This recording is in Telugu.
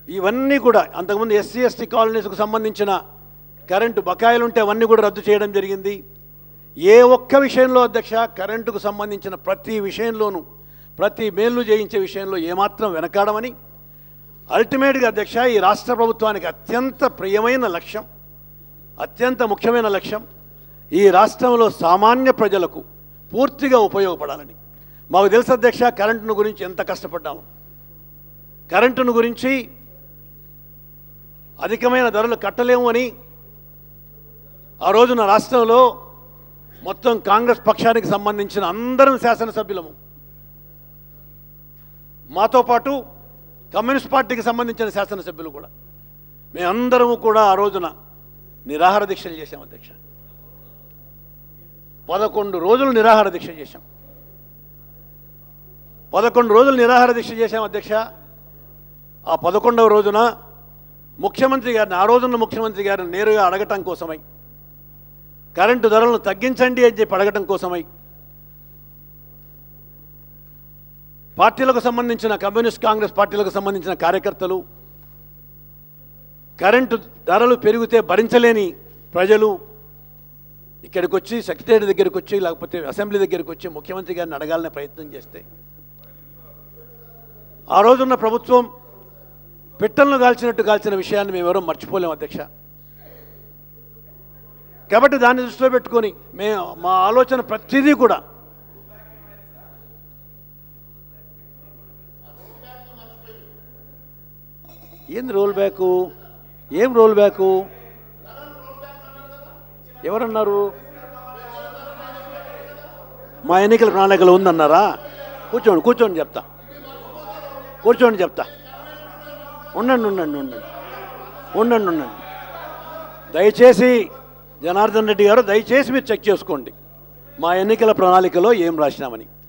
ఇవన్నీ కూడా అంతకుముందు ఎస్సీ ఎస్టీ కాలనీస్కు సంబంధించిన కరెంటు బకాయిలు ఉంటే అవన్నీ కూడా రద్దు చేయడం జరిగింది ఏ ఒక్క విషయంలో అధ్యక్ష కరెంటుకు సంబంధించిన ప్రతి విషయంలోనూ ప్రతి మేలు చేయించే విషయంలో ఏమాత్రం వెనకాడమని అల్టిమేట్గా అధ్యక్ష ఈ రాష్ట్ర ప్రభుత్వానికి అత్యంత ప్రియమైన లక్ష్యం అత్యంత ముఖ్యమైన లక్ష్యం ఈ రాష్ట్రంలో సామాన్య ప్రజలకు పూర్తిగా ఉపయోగపడాలని మాకు తెలుసు అధ్యక్ష కరెంటును గురించి ఎంత కష్టపడ్డాము కరెంటును గురించి అధికమైన ధరలు కట్టలేము అని ఆ రోజున రాష్ట్రంలో మొత్తం కాంగ్రెస్ పక్షానికి సంబంధించిన అందరం శాసనసభ్యులము మాతో పాటు కమ్యూనిస్ట్ పార్టీకి సంబంధించిన శాసనసభ్యులు కూడా మేమందరము కూడా ఆ రోజున నిరాహార దీక్షలు చేశాం అధ్యక్ష పదకొండు రోజులు నిరాహార దీక్ష చేశాం పదకొండు రోజులు నిరాహార దీక్ష చేశాం అధ్యక్ష ఆ పదకొండవ రోజున ముఖ్యమంత్రి గారిని ఆ రోజున్న ముఖ్యమంత్రి గారిని నేరుగా అడగటం కోసమై కరెంటు ధరలను తగ్గించండి అని చెప్పి అడగటం కోసమై పార్టీలకు సంబంధించిన కమ్యూనిస్ట్ కాంగ్రెస్ పార్టీలకు సంబంధించిన కార్యకర్తలు కరెంటు ధరలు పెరిగితే భరించలేని ప్రజలు ఇక్కడికి వచ్చి సెక్రటరీ దగ్గరికి వచ్చి లేకపోతే అసెంబ్లీ దగ్గరికి వచ్చి ముఖ్యమంత్రి గారిని అడగాలనే ప్రయత్నం చేస్తే ఆ రోజున్న ప్రభుత్వం పిట్టలను కాల్చినట్టు కాల్చిన విషయాన్ని మేము ఎవరూ మర్చిపోలేము అధ్యక్ష కాబట్టి దాన్ని దృష్టిలో పెట్టుకొని మేము మా ఆలోచన ప్రతిదీ కూడా ఏంది రోల్ బ్యాకు ఏం రోల్ బ్యాకు ఎవరన్నారు మా ఎన్నికల ప్రణాళికలో ఉందన్నారా కూర్చోండి కూర్చోండి చెప్తా కూర్చోండి చెప్తా ఉండండి ఉండండి ఉండండి ఉండండి ఉండండి దయచేసి జనార్దన్ రెడ్డి గారు దయచేసి మీరు చెక్ చేసుకోండి మా ఎన్నికల ప్రణాళికలో ఏం రాసినామని